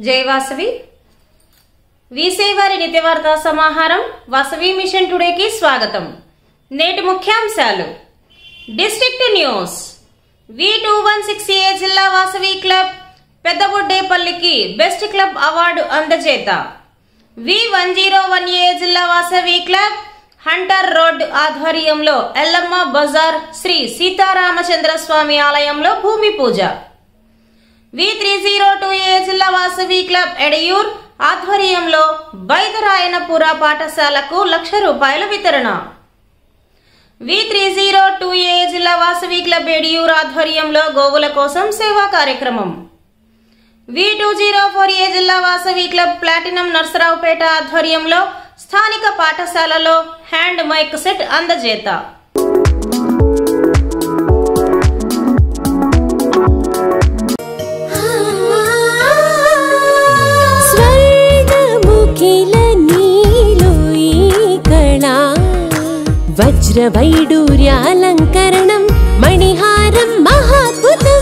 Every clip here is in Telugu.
జై వాసవి వీసేవారి నిత్యవార్తా సమాహారం వాసవి మిషన్ టుడేకి స్వాగతం నేటి ముఖ్యాంశాలు district news V two one six A జిల్లా వాసవి క్లబ్ పెద్దబొడ్డేపల్లికి బెస్ట్ క్లబ్ అవార్డు అందజేత V one zero one A జిల్లా వాసవి క్లబ్ హంటర్ రోడ్ ఆధ్వర్యంలో ఎల్లమ్మ బజార్ శ్రీ సీతారామచంద్ర స్వామి ఆలయంలో భూమి పూజ V three zero two A జిల్లా వాసవి క్లబ్ ఎడయూర్ ఆధ్వర్యంలో బైదరాయనపుర పాఠశాలకు లక్ష రూపాయల వితరణ V three zero two A జిల్లా వాసవి క్లబ్ ఎడియూర్ ఆధ్వర్యంలో గోవుల కోసం సేవా కార్యక్రమం V two zero four A జిల్లా వాసవి క్లబ్ ప్లాటినం నర్సరావుపేట ఆధ్వర్యంలో స్థానిక పాఠశాలలో హ్యాండ్ మైక్ సెట్ అందజేత స్వర్ణముఖిల నీలో ఈ కళా వజ్రవైడూర్యాలంకరణం మణిహారం మహాద్భుతం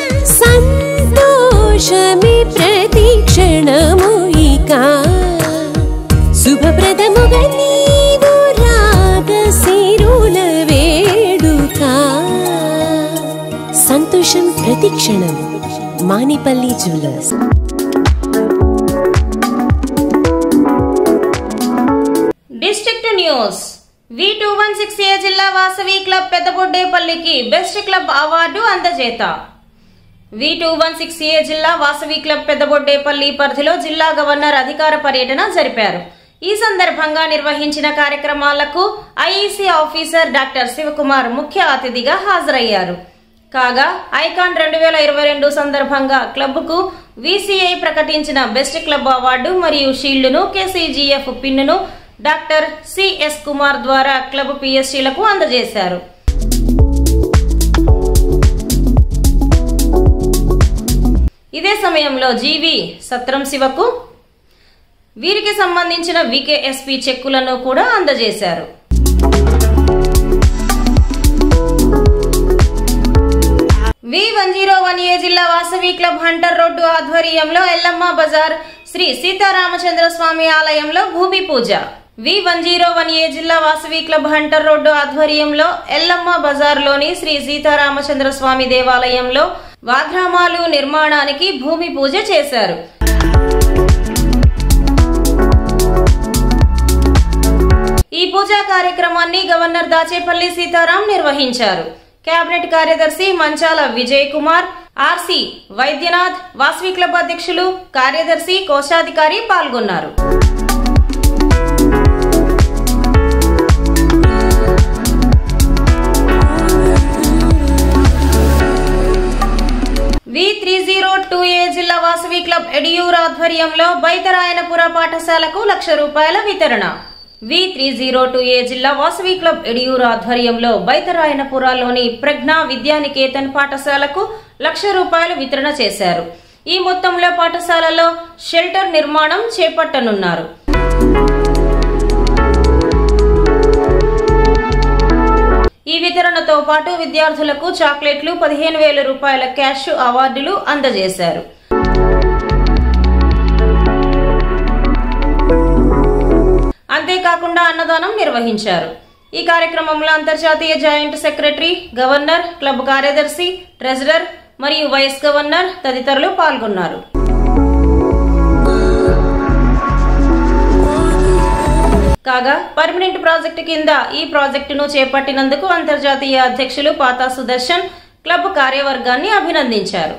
సంతోషమి ప్రతిక్షణము ఇక శుభప్రదముగా నీవు రాగ సిరుల వేడుక సంతోషం ప్రతిక్షణం Manipalli jewellers district news V two one six A జిల్లా వాసవి క్లబ్ పెద్దబొడ్డేపల్లికి బెస్ట్ క్లబ్ అవార్డు అందజేత V two one six A జిల్లా వాసవి క్లబ్ పెద్దబొడ్డేపల్లి పరిధిలో జిల్లా గవర్నర్ అధికార పర్యటన జరిపారు ఈ సందర్భంగా నిర్వహించిన కార్యక్రమాలకు ఐఈసీ ఆఫీసర్ డాక్టర్ శివకుమార్ ముఖ్య అతిథిగా హాజరయ్యారు కాగా ఐకాన్ రెండు వేల ఇరవై రెండు సందర్భంగా క్లబ్కు వీసీఐ ప్రకటించిన బెస్ట్ క్లబ్ అవార్డు మరియు షీల్డ్ను కేసీజీఎఫ్ పిన్నును డాక్టర్ సిఎస్ కుమార్ ద్వారా క్లబ్ పిఎస్సీలకు అందజేశారు ఇదే సమయంలో జీవి సత్రం శివకు వీరికి సంబంధించిన వికేఎస్పి చెక్కులను కూడా అందజేశారు V one zero one A జిల్లా వాసవి క్లబ్ హంటర్ రోడ్డు ఆధ్వర్యంలో ఎల్లమ్మ బజార్ శ్రీ సీతారామచంద్ర స్వామి ఆలయంలో భూమి పూజ V one zero one A జిల్లా వాసవి క్లబ్ హంటర్ రోడ్డు ఆధ్వర్యంలో ఎల్లమ్మ బజార్లోని శ్రీ సీతారామచంద్ర స్వామి దేవాలయంలో వాగ్రామాలు నిర్మాణానికి భూమి పూజ చేశారు ఈ పూజా కార్యక్రమాన్ని గవర్నర్ దాచేపల్లి సీతారాం నిర్వహించారు కేబినెట్ కార్యదర్శి మంచాల విజయ్ కుమార్ ఆర్సి వైద్యనాథ్ వాసవి క్లబ్ అధ్యక్షులు కార్యదర్శి కోశాధికారి పాల్గొన్నారు V three zero two A జిల్లా వాసవి క్లబ్ ఎడియూర్ ఆధ్వర్యంలో బైతరాయనపుర పాఠశాలకు లక్ష రూపాయల వితరణ V three zero two A జిల్లా వాసవి క్లబ్ ఎడియూర్ ఆధ్వర్యంలో బైతరాయనపురలోని ప్రజ్ఞా విద్యానికేతన్ పాఠశాలకు లక్ష రూపాయలు వితరణ చేశారు ఈ మొత్తంలో పాఠశాలలో షెల్టర్ నిర్మాణం చేపట్టనున్నారు ఈ వితరణతో పాటు విద్యార్థులకు చాక్లెట్లు పదిహేను వేల రూపాయల క్యాష్ అవార్డులు అందజేశారు అంతేకాకుండా అన్నదానం నిర్వహించారు ఈ కార్యక్రమంలో అంతర్జాతీయ జాయింట్ సెక్రటరీ గవర్నర్ క్లబ్ కార్యదర్శి ట్రెజరర్ మరియు వైస్ గవర్నర్ తదితరులు పాల్గొన్నారు కాగా పర్మనెంట్ ప్రాజెక్టు కింద ఈ ప్రాజెక్టును చేపట్టినందుకు అంతర్జాతీయ అధ్యక్షులు పాతా సుదర్శన్ క్లబ్ కార్యవర్గాన్ని అభినందించారు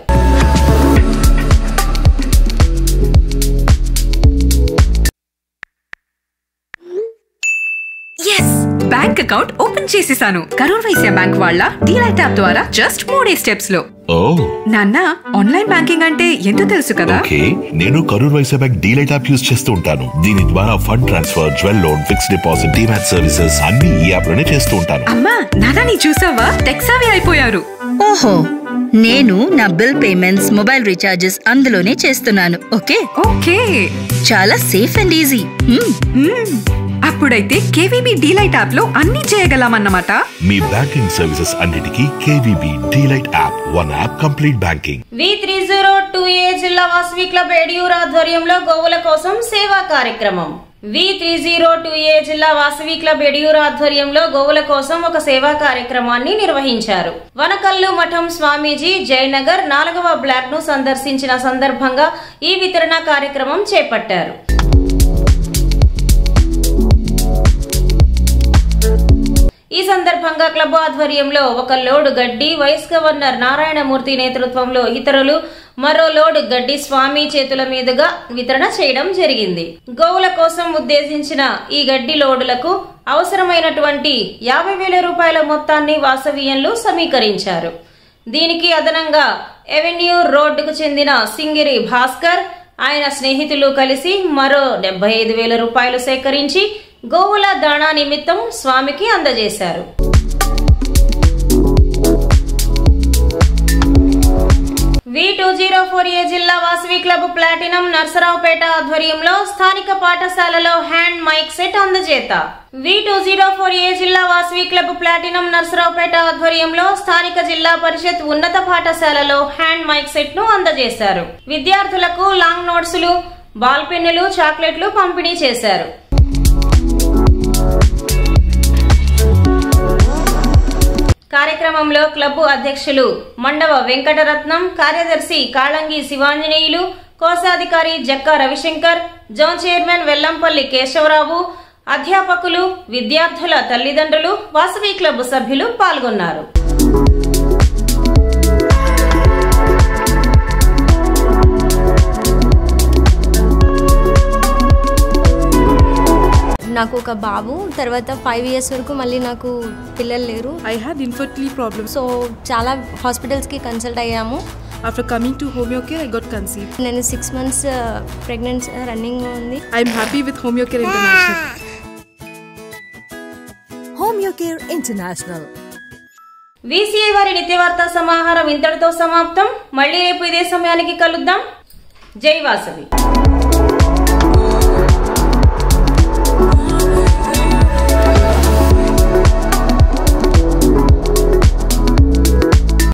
ఎస్ బ్యాంక్ అకౌంట్ ఓపెన్ చేసేసాను కరూర్ వైశ్య బ్యాంక్ వాళ్ళ డీలైట్ యాప్ ద్వారా జస్ట్ మూడే స్టెప్స్ లో ఓ నాన్న ఆన్లైన్ బ్యాంకింగ్ అంటే ఎంతో తెలుసు కదా ఓకే నేను Karur Vysya bank DLite app use చేస్తూ ఉంటాను దీని ద్వారా fund transfer jewel loan fixed deposit demat services అన్ని ఈ యాప్ లోనే చేస్తూ ఉంటాను అమ్మా నాన్న నీ చూసావా టెక్సావి అయిపోయారు ఓహో నేను నా బిల్ పేమెంట్స్ మొబైల్ రీఛార్జెస్ అందులోనే చేస్తున్నాను ఓకే ఓకే చాలా safe and easy hmm. Hmm. అప్పుడైతే కేవీబీ డీలైట్ యాప్ లో అన్ని చేయగలమన్నమాట మీ బ్యాంకింగ్ సర్వీసెస్ అన్నిటికీ KVB DLite app one app complete banking V three zero two A జిల్లా వాసవి క్లబ్ ఎడియూర్ ఆధ్వర్యంలో గోవుల కోసం సేవా కార్యక్రమం V three zero two A జిల్లా వాసవి క్లబ్ ఎడియూర్ ఆధ్వర్యంలో గోవుల కోసం ఒక సేవా కార్యక్రమాన్ని నిర్వహించారు వనకల్లు మఠం స్వామీజీ జయనగర్ నాలుగవ బ్లాక్ ను సందర్శించిన సందర్భంగా ఈ వితరణ కార్యక్రమం చేపట్టారు ఈ సందర్భంగా క్లబ్ ఆధ్వర్యంలో ఒక లోడ్ గడ్డి వైస్ గవర్నర్ నారాయణమూర్తి నేతృత్వంలో ఇతరులు మరో లోడ్ గడ్డి స్వామి చేతుల మీదుగా వితరణ చేయడం జరిగింది గోవుల కోసం ఉద్దేశించిన ఈ గడ్డి లోడులకు అవసరమైనటువంటి యాభై వేల రూపాయల మొత్తాన్ని వాసవీయంలు సమీకరించారు దీనికి అదనంగా ఎవెన్యూ రోడ్డుకు చెందిన సింగిరి భాస్కర్ ఆయన స్నేహితులు కలిసి మరో డెబ్బై ఐదు వేల రూపాయలు సేకరించి గోవుల దాణా నిమిత్తం స్వామికి అందజేశారు V two zero four A జిల్లా వాసవి క్లబ్ ప్లాటినం నర్సరావుపేట ఆధ్వర్యంలో స్థానిక పాఠశాలలో హ్యాండ్ మైక్ సెట్ అందజేత V two zero four A జిల్లా వాసవి క్లబ్ ప్లాటినం నర్సరావుపేట ఆధ్వర్యంలో స్థానిక జిల్లా పరిషత్ ఉన్నత పాఠశాలలో హ్యాండ్ మైక్ సెట్ ను అందజేశారు విద్యార్థులకు లాంగ్ నోట్సులు బాల్ పెన్నులు చాక్లెట్లు పంపిణీ చేశారు కార్యక్రమంలో క్లబ్ అధ్యక్షులు మండవ వెంకటరత్నం కార్యదర్శి కాళంగి శివాంజనేయులు కోశాధికారి జక్క రవిశంకర్ జోన్ చైర్మన్ వెల్లంపల్లి కేశవరావు అధ్యాపకులు విద్యార్థుల తల్లిదండ్రులు వాసవి క్లబ్ సభ్యులు పాల్గొన్నారు నాకు ఒక బాబు తర్వాత ఫైవ్ ఇయర్స్ వరకు మళ్ళీ నాకు పిల్లలు లేరు I had infertility problems. So చాలా హాస్పిటల్స్కి కన్సల్ట్ అయ్యాము After coming to Homeocare, I got conceived. నేను సిక్స్ మంత్స్ ప్రెగ్నెన్సీ రన్నింగ్ ఉంది I'm happy with Homeocare International. Homeocare International. VCI వారి నిత్యవార్తా సమాహారం ఇంతటితో సమాప్తం మళ్ళీ రేపు ఇదే సమయానికి కలుద్దాం జై వాసవి